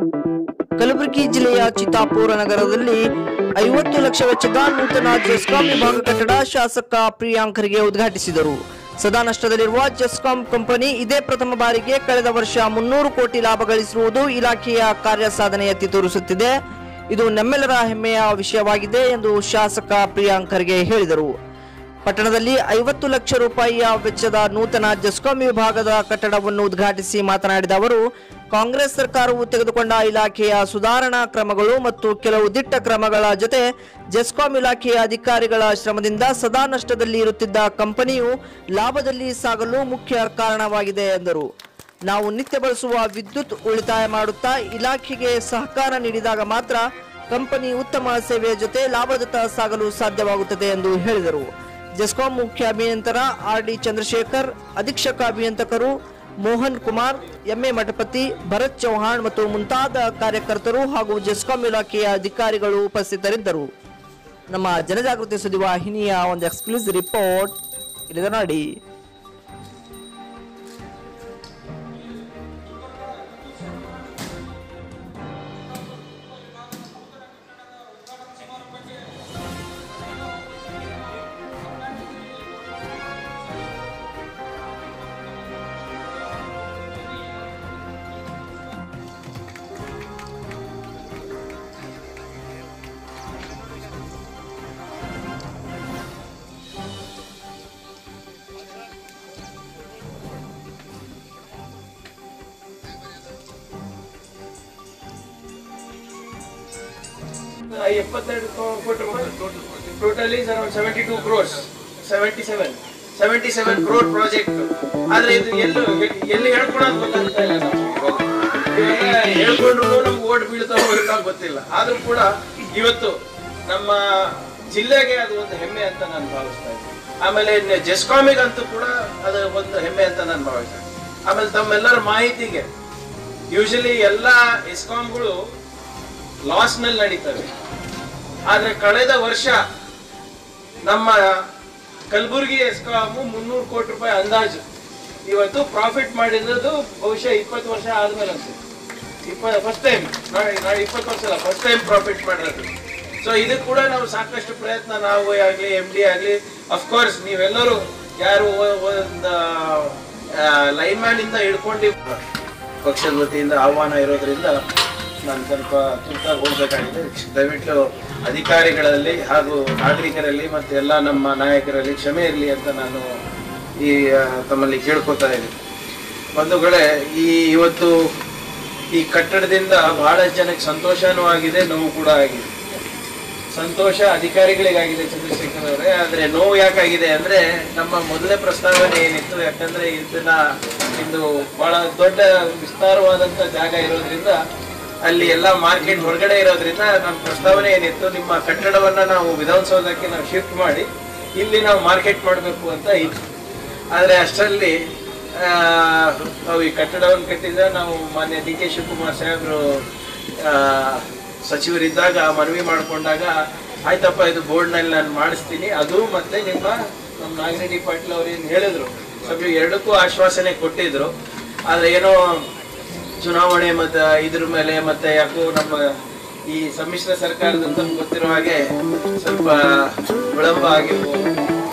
ಕಲಬುರಗಿ ಜಿಲ್ಲೆಯ ಚಿತ್ತಾಪುರ ನಗರದಲ್ಲಿ ಐವತ್ತು ಲಕ್ಷ ವೆಚ್ಚದ ನೂತನ ಜೆಸ್ಕಾಂ ವಿಭಾಗ ಕಟ್ಟಡ ಶಾಸಕ ಪ್ರಿಯಾಂಕರ್ಗೆ ಉದ್ಘಾಟಿಸಿದರು ಸದಾ ನಷ್ಟದಲ್ಲಿರುವ ಜೆಸ್ಕಾಂ ಕಂಪನಿ ಇದೇ ಪ್ರಥಮ ಬಾರಿಗೆ ಕಳೆದ ವರ್ಷ ಮುನ್ನೂರು ಕೋಟಿ ಲಾಭ ಗಳಿಸಿರುವುದು ಇಲಾಖೆಯ ಕಾರ್ಯಸಾಧನೆ ಎತ್ತಿ ತೋರಿಸುತ್ತಿದೆ ಇದು ನಮ್ಮೆಲ್ಲರ ಹೆಮ್ಮೆಯ ವಿಷಯವಾಗಿದೆ ಎಂದು ಶಾಸಕ ಪ್ರಿಯಾಂಕರ್ಗೆ ಹೇಳಿದರು ಪಟ್ಟಣದಲ್ಲಿ ಐವತ್ತು ಲಕ್ಷ ರೂಪಾಯಿಯ ವೆಚ್ಚದ ನೂತನ ಜೆಸ್ಕಾಂ ವಿಭಾಗದ ಕಟ್ಟಡವನ್ನು ಉದ್ಘಾಟಿಸಿ ಮಾತನಾಡಿದ ಅವರು ಕಾಂಗ್ರೆಸ್ ಸರ್ಕಾರವು ತೆಗೆದುಕೊಂಡ ಇಲಾಖೆಯ ಸುಧಾರಣಾ ಕ್ರಮಗಳು ಮತ್ತು ಕೆಲವು ದಿಟ್ಟ ಕ್ರಮಗಳ ಜೊತೆ ಜೆಸ್ಕಾಂ ಇಲಾಖೆಯ ಅಧಿಕಾರಿಗಳ ಶ್ರಮದಿಂದ ಸದಾ ನಷ್ಟದಲ್ಲಿ ಇರುತ್ತಿದ್ದ ಕಂಪನಿಯು ಲಾಭದಲ್ಲಿ ಸಾಗಲು ಮುಖ್ಯ ಕಾರಣವಾಗಿದೆ ಎಂದರು ನಾವು ನಿತ್ಯ ಬಳಸುವ ವಿದ್ಯುತ್ ಉಳಿತಾಯ ಮಾಡುತ್ತಾ ಇಲಾಖೆಗೆ ಸಹಕಾರ ನೀಡಿದಾಗ ಮಾತ್ರ ಕಂಪನಿ ಉತ್ತಮ ಸೇವೆಯ ಜೊತೆ ಲಾಭದತ್ತ ಸಾಗಲು ಸಾಧ್ಯವಾಗುತ್ತದೆ ಎಂದು ಹೇಳಿದರು ಜೆಸ್ಕಾಂ ಮುಖ್ಯ ಅಭಿಯಂತರ ಆರ್ ಡಿ ಚಂದ್ರಶೇಖರ್ ಅಧೀಕ್ಷಕ ಅಭಿಯಂತಕರು ಮೋಹನ್ ಕುಮಾರ್ ಎಂಎ ಮಠಪತಿ ಭರತ್ ಚೌಹಾಣ್ ಮತ್ತು ಮುಂತಾದ ಕಾರ್ಯಕರ್ತರು ಹಾಗೂ ಜೆಸ್ಕಾಂ ಇಲಾಖೆಯ ಅಧಿಕಾರಿಗಳು ಉಪಸ್ಥಿತರಿದ್ದರು ನಮ್ಮ ಜನಜಾಗೃತಿ ಸುದ್ದಿವಾಹಿನಿಯ ಒಂದು ಎಕ್ಸ್ಕ್ಲೂಸಿವ್ ರಿಪೋರ್ಟ್ ಇಲ್ಲಿದೆ ನೋಡಿ ಎಪ್ಪತ್ತೆರಡು ಕೋಟಿ ರೂಪಾಯಿ total is around seventy two crores seventy seven seventy seven crore project ಆದ್ರೆ ಇದು ಎಲ್ಲೂ ಎಲ್ಲಿ ಹೇಳ್ಕೊಳೋದು ಗೊತ್ತಾಗ್ತಾ ಇಲ್ಲ ನಮ್ಗೆ. ಇವೆಲ್ಲ ಹೇಳ್ಕೊಂಡ್ರು ನಮ್ಗೆ ಓಟ್ ಬೀಳ್ತಾವ ಬೀಳ್ತಾವ ಗೊತ್ತಿಲ್ಲ ಆದ್ರೂ ಕೂಡ ಇವತ್ತು ನಮ್ಮ ಜಿಲ್ಲೆಗೆ ಅದು ಒಂದು ಹೆಮ್ಮೆ ಅಂತ ನಾನು ಭಾವಿಸ್ತಾ ಇದ್ದೀನಿ ಆಮೇಲೆ ಜೆಸ್ಕಾಮಿಗಂತೂ ಕೂಡ ಅದು ಒಂದು ಹೆಮ್ಮೆ ಅಂತ ನಾನು ಭಾವಿಸ್ತೇನೆ ಆಮೇಲೆ ತಮ್ಮೆಲ್ಲರ ಮಾಹಿತಿಗೆ ಯೂಶಲಿ ಎಲ್ಲ ಎಸ್ಕಾಮ್ಗಳು ಲಾಸ್ ನಲ್ಲಿ ನಡೀತವೆ ಆದ್ರೆ ಕಳೆದ ವರ್ಷ ನಮ್ಮ ಕಲಬುರಗಿ ಎಸ್ಕಾಮು ಮುನ್ನೂರು ಕೋಟಿ ರೂಪಾಯಿ ಅಂದಾಜು ಇವತ್ತು ಪ್ರಾಫಿಟ್ ಮಾಡಿರೋದು ಬಹುಶಃ ಇಪ್ಪತ್ತು ವರ್ಷ ಆದ್ಮೇಲೆ ಅಂತ ಇಪ್ಪ ಫಸ್ಟ್ ಟೈಮ್ ನಾಳೆ ಇಪ್ಪತ್ತು ವರ್ಷ ಅಲ್ಲ ಫಸ್ಟ್ ಟೈಮ್ ಪ್ರಾಫಿಟ್ ಮಾಡಿರೋದು ಸೊ ಇದು ಕೂಡ ನಾವು ಸಾಕಷ್ಟು ಪ್ರಯತ್ನ ನಾವು ಆಗ್ಲಿ ಎಮ್ ಡಿ ಆಗ್ಲಿ ಅಫ್ಕೋರ್ಸ್ ನೀವೆಲ್ಲರೂ ಯಾರು ಒ- ಒಂದು ಲೈನ್ ಮ್ಯಾನ್ ಇಂದ ಹಿಡ್ಕೊಂಡು ಪಕ್ಷದ ವತಿಯಿಂದ ಆಹ್ವಾನ ಇರೋದ್ರಿಂದ ನಾನು ಸ್ವಲ್ಪ ತುರ್ತಾಗಿ ಹೋಗ್ಬೇಕಾಗಿದೆ ದಯವಿಟ್ಟು ಅಧಿಕಾರಿಗಳಲ್ಲಿ ಹಾಗೂ ನಾಗರಿಕರಲ್ಲಿ ಮತ್ತೆ ಎಲ್ಲ ನಮ್ಮ ನಾಯಕರಲ್ಲಿ ಕ್ಷಮೆ ಇರಲಿ ಅಂತ ನಾನು ಈ ಆ, ತಮ್ಮಲ್ಲಿ ಕೇಳ್ಕೊತಾ ಇದ್ದೀನಿ ಬಂಧುಗಳೇ ಈ ಇವತ್ತು ಈ ಕಟ್ಟಡದಿಂದ ಬಹಳಷ್ಟು ಜನಕ್ಕೆ ಸಂತೋಷನೂ ಆಗಿದೆ ನೋವು ಕೂಡ ಆಗಿದೆ ಸಂತೋಷ ಅಧಿಕಾರಿಗಳಿಗಾಗಿದೆ ಚಂದ್ರಶೇಖರ್ ಅವರೇ ಆದ್ರೆ ನೋವು ಯಾಕಾಗಿದೆ ಅಂದ್ರೆ ನಮ್ಮ ಮೊದಲನೇ ಪ್ರಸ್ತಾವನೆ ಏನಿತ್ತು ಯಾಕಂದ್ರೆ ಇದನ್ನ ಇದು ಬಹಳ ದೊಡ್ಡ ವಿಸ್ತಾರವಾದಂತ ಜಾಗ ಇರೋದ್ರಿಂದ ಅಲ್ಲಿ ಎಲ್ಲ ಮಾರ್ಕೆಟ್ ಹೊರಗಡೆ ಇರೋದ್ರಿಂದ ನಮ್ಮ ಪ್ರಸ್ತಾವನೆ ಏನಿತ್ತು ನಿಮ್ಮ ಕಟ್ಟಡವನ್ನ ನಾವು ವಿಧಾನಸೌಧಕ್ಕೆ ನಾವು ಶಿಫ್ಟ್ ಮಾಡಿ ಇಲ್ಲಿ ನಾವು ಮಾರ್ಕೆಟ್ ಮಾಡಬೇಕು ಅಂತ ಇತ್ತು ಆದ್ರೆ ಅಷ್ಟರಲ್ಲಿ ಆ, ನಾವು ಈ ಕಟ್ಟಡವನ್ನು ಕಟ್ಟಿದ ನಾವು ಮಾನ್ಯ ಡಿ ಕೆ ಶಿವಕುಮಾರ್ ಸಾಹೇಬರು ಆ, ಸಚಿವರಿದ್ದಾಗ ಮನವಿ ಮಾಡಿಕೊಂಡಾಗ ಆಯ್ತಪ್ಪ ಇದು ಬೋರ್ಡ್ನಲ್ಲಿ ನಾನು ಮಾಡಿಸ್ತೀನಿ ಅದು ಮತ್ತೆ ನಿಮ್ಮ ನಮ್ಮ ನಾಗಿರೆಡ್ಡಿ ಪಾಟೀಲ್ ಅವ್ರು ಏನು ಹೇಳಿದ್ರು ಸಭೆ ಎರಡಕ್ಕೂ ಆಶ್ವಾಸನೆ ಕೊಟ್ಟಿದ್ರು ಆದ್ರೆ ಏನೋ ಚುನಾವಣೆ ಮತ್ತೆ ಇದ್ರ ಮೇಲೆ ಮತ್ತೆ ಯಾಕೋ ನಮ್ಮ ಈ ಸಮ್ಮಿಶ್ರ ಸರ್ಕಾರದ ತಮ್ಗೆ ಗೊತ್ತಿರೋ ಹಾಗೆ ಸ್ವಲ್ಪ ವಿಳಂಬ ಆಗಿರ್ಬೋದು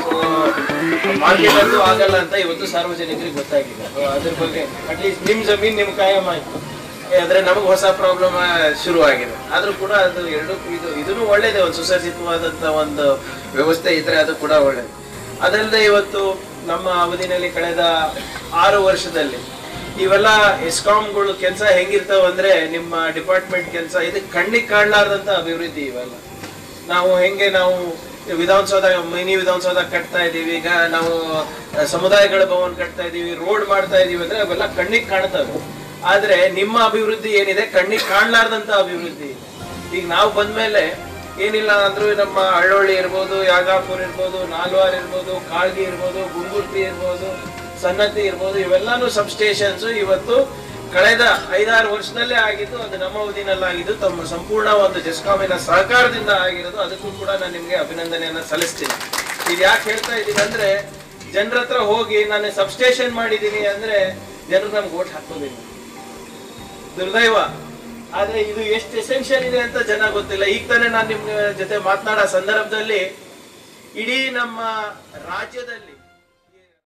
ಮಾರ್ಕೆಟ್ ಅಂತೂ ಆಗಲ್ಲ ಅಂತ ಇವತ್ತು ಸಾರ್ವಜನಿಕರಿಗೆ ಗೊತ್ತಾಗಿದೆ So, ಅದ್ರ ಬಗ್ಗೆ ಅಟ್ಲೀಸ್ಟ್ ನಿಮ್ ಜಮೀನ್ ನಿಮ್ ಕಾಯಂ ಆಯ್ತು ಆದ್ರೆ ನಮಗೆ ಹೊಸ ಪ್ರಾಬ್ಲಮ್ ಶುರು ಆಗಿದೆ ಆದ್ರೂ ಕೂಡ ಅದು ಎರಡು ಇದು ಇದನ್ನು ಒಳ್ಳೇದೇ ಒಂದು ಸುಸಜ್ಜಿತವಾದಂತ ಒಂದು ವ್ಯವಸ್ಥೆ ಇದ್ರೆ ಅದು ಕೂಡ ಒಳ್ಳೇದು ಅದಲ್ಲದೆ ಇವತ್ತು ನಮ್ಮ ಅವಧಿನಲ್ಲಿ ಕಳೆದ ಆರು ವರ್ಷದಲ್ಲಿ ಇವೆಲ್ಲ ಎಸ್ಕಾಮ್ಗಳು ಕೆಲಸ ಹೆಂಗಿರ್ತಾವ ಅಂದ್ರೆ ನಿಮ್ಮ ಡಿಪಾರ್ಟ್ಮೆಂಟ್ ಕೆಲಸ ಇದು ಕಣ್ಣಿಗೆ ಕಾಣಲಾರ್ದಂತ ಅಭಿವೃದ್ಧಿ ಇವೆಲ್ಲ ನಾವು ಹೆಂಗೆ ನಾವು ವಿಧಾನಸೌಧ ಮಿನಿ ವಿಧಾನಸೌಧ ಕಟ್ತಾ ಇದೀವಿ ಈಗ ನಾವು ಅಹ್, ಸಮುದಾಯಗಳ ಭವನ ಕಟ್ತಾ ಇದೀವಿ ರೋಡ್ ಮಾಡ್ತಾ ಇದೀವಿ ಅಂದ್ರೆ ಅವೆಲ್ಲ ಕಣ್ಣಿಗೆ ಕಾಣ್ತವೆ ಆದ್ರೆ ನಿಮ್ಮ ಅಭಿವೃದ್ಧಿ ಏನಿದೆ ಕಣ್ಣಿಗೆ ಕಾಣ್ಲಾರ್ದಂತ ಅಭಿವೃದ್ಧಿ ಇದೆ ಈಗ ನಾವು ಬಂದ್ಮೇಲೆ ಏನಿಲ್ಲ ಅಂದ್ರೂ ನಮ್ಮ ಹಳ್ಳೊಳ್ಳಿ ಇರ್ಬೋದು ಯಾಗಾಪುರ್ ಇರ್ಬೋದು ನಾಲ್ವಾರ್ ಇರ್ಬೋದು ಕಾಳ್ಗಿ ಇರ್ಬೋದು ಗುಂಗುರ್ತಿ ಇರ್ಬೋದು ಸನ್ನತಿ ಇರ್ಬೋದು ಇವೆಲ್ಲಾನು ಸಬ್ ಸ್ಟೇಷನ್ಸ್ ಇವತ್ತು ಕಳೆದ ಐದಾರು ವರ್ಷದಲ್ಲೇ ಆಗಿದ್ದು ಅದು ನಮ್ಮ ಅವಧಿನಲ್ಲಿ ಆಗಿದ್ದು ತಮ್ಮ ಸಂಪೂರ್ಣ ಒಂದು ಜೆಸ್ಕಾಮಿನ ಸಹಕಾರದಿಂದ ಆಗಿರೋದು ಅದಕ್ಕೂ ಕೂಡ ನಾನು ನಿಮ್ಗೆ ಅಭಿನಂದನೆಯನ್ನ ಸಲ್ಲಿಸ್ತೀನಿ ಇದು ಯಾಕೆ ಹೇಳ್ತಾ ಇದ್ದೀನಿ ಅಂದ್ರೆ ಜನರ ಹತ್ರ ಹೋಗಿ ನಾನು ಸಬ್ಸ್ಟೇಷನ್ ಮಾಡಿದ್ದೀನಿ ಅಂದ್ರೆ ಜನರು ನಮ್ಗೆ ಓಟ್ ಹಾಕೋದಿಲ್ಲ ದುರ್ದೈವ ಆದ್ರೆ ಇದು ಎಷ್ಟು ಎಸೆನ್ಷಿಯಲ್ ಇದೆ ಅಂತ ಜನ ಗೊತ್ತಿಲ್ಲ ಈಗ ತಾನೇ ನಾನು ನಿಮ್ ಜೊತೆ ಮಾತನಾಡೋ ಸಂದರ್ಭದಲ್ಲಿ ಇಡೀ ನಮ್ಮ ರಾಜ್ಯದಲ್ಲಿ